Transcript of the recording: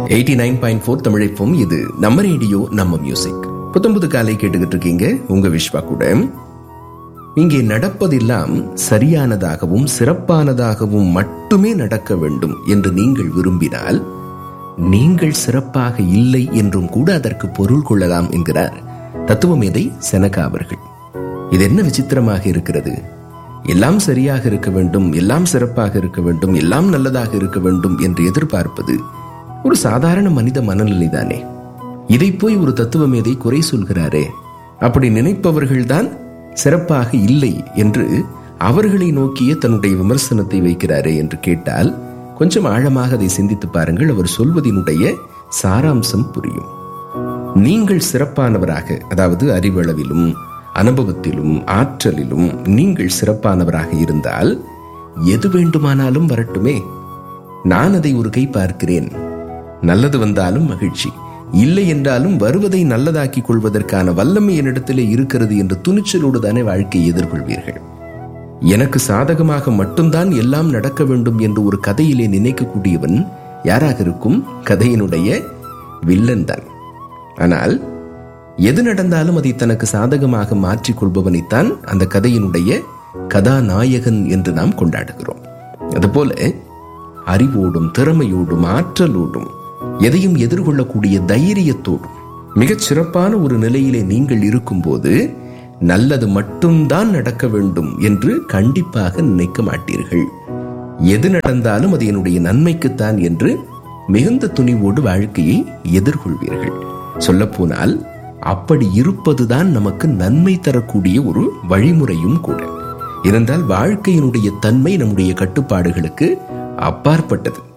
eighty nine point four தமிழைப்போம் இது நம்ம ரேடியோ நம்ம மியூசிக் புத்தம்புது காலை கேட்டுக்கிட்டு இருக்கீங்க உங்க விஸ்வா கூட இங்கே நடப்பதெல்லாம் சரியானதாகவும் சிறப்பானதாகவும் மட்டுமே நடக்க வேண்டும் என்று நீங்கள் விரும்பினால் நீங்கள் சிறப்பாக இல்லை என்றும் கூட அதற்கு பொருள் கொள்ளலாம் என்கிறார் தத்துவமேதை செனகா அவர்கள் இது என்ன விசித்திரமாக இருக்கிறது எல்லாம் சரியாக இருக்க வேண்டும் எல்லாம் சிறப்பாக இருக்க வேண்டும் எல்லாம் நல்லதாக இருக்க வேண்டும் என்று எதிர்பார்ப்பது ஒரு சாதாரண மனித மனநிலைதானே இதை போய் ஒரு தத்துவமேதை குறை சொல்கிறாரே அப்படி நினைப்பவர்கள்தான் சிறப்பாக இல்லை என்று அவர்களை நோக்கிய தன்னுடைய விமர்சனத்தை வைக்கிறாரே என்று கேட்டால் கொஞ்சம் ஆழமாக அதை சிந்தித்து பாருங்கள் அவர் சொல்வதினுடைய சாராம்சம் புரியும் நீங்கள் சிறப்பானவராக அதாவது அறிவளவிலும் அனுபவத்திலும் ஆற்றலிலும் நீங்கள் சிறப்பானவராக இருந்தால் எது வேண்டுமானாலும் வரட்டுமே நான் அதை ஒரு கை பார்க்கிறேன் நல்லது வந்தாலும் மகிழ்ச்சி இல்லை என்றாலும் வருவதை நல்லதாக்கிக் கொள்வதற்கான வல்லமை என்னிடத்திலே இருக்கிறது என்று துணிச்சலோடு தானே வாழ்க்கையை எதிர்கொள்வீர்கள் எனக்கு சாதகமாக மட்டும்தான் எல்லாம் நடக்க வேண்டும் என்று ஒரு கதையிலே நினைக்கக்கூடியவன் யாராக இருக்கும் கதையினுடைய வில்லன் தான் ஆனால் எது நடந்தாலும் அதை தனக்கு சாதகமாக மாற்றிக் கொள்பவனைத்தான் அந்த கதையினுடைய கதாநாயகன் என்று நாம் கொண்டாடுகிறோம் அதுபோல அறிவோடும் திறமையோடும் ஆற்றலோடும் எதையும் எதிர்கொள்ளக்கூடிய தைரியத்தோடும் மிகச் சிறப்பான ஒரு நிலையிலே நீங்கள் இருக்கும்போது நல்லது மட்டும்தான் நடக்க வேண்டும் என்று கண்டிப்பாக நினைக்க மாட்டீர்கள் எது நடந்தாலும் அது என்னுடைய நன்மைக்குத்தான் என்று மிகுந்த துணிவோடு வாழ்க்கையை எதிர்கொள்வீர்கள் சொல்லப்போனால் அப்படி இருப்பதுதான் நமக்கு நன்மை தரக்கூடிய ஒரு வழிமுறையும் கூட இருந்தால் வாழ்க்கையினுடைய தன்மை நம்முடைய கட்டுப்பாடுகளுக்கு அப்பாற்பட்டது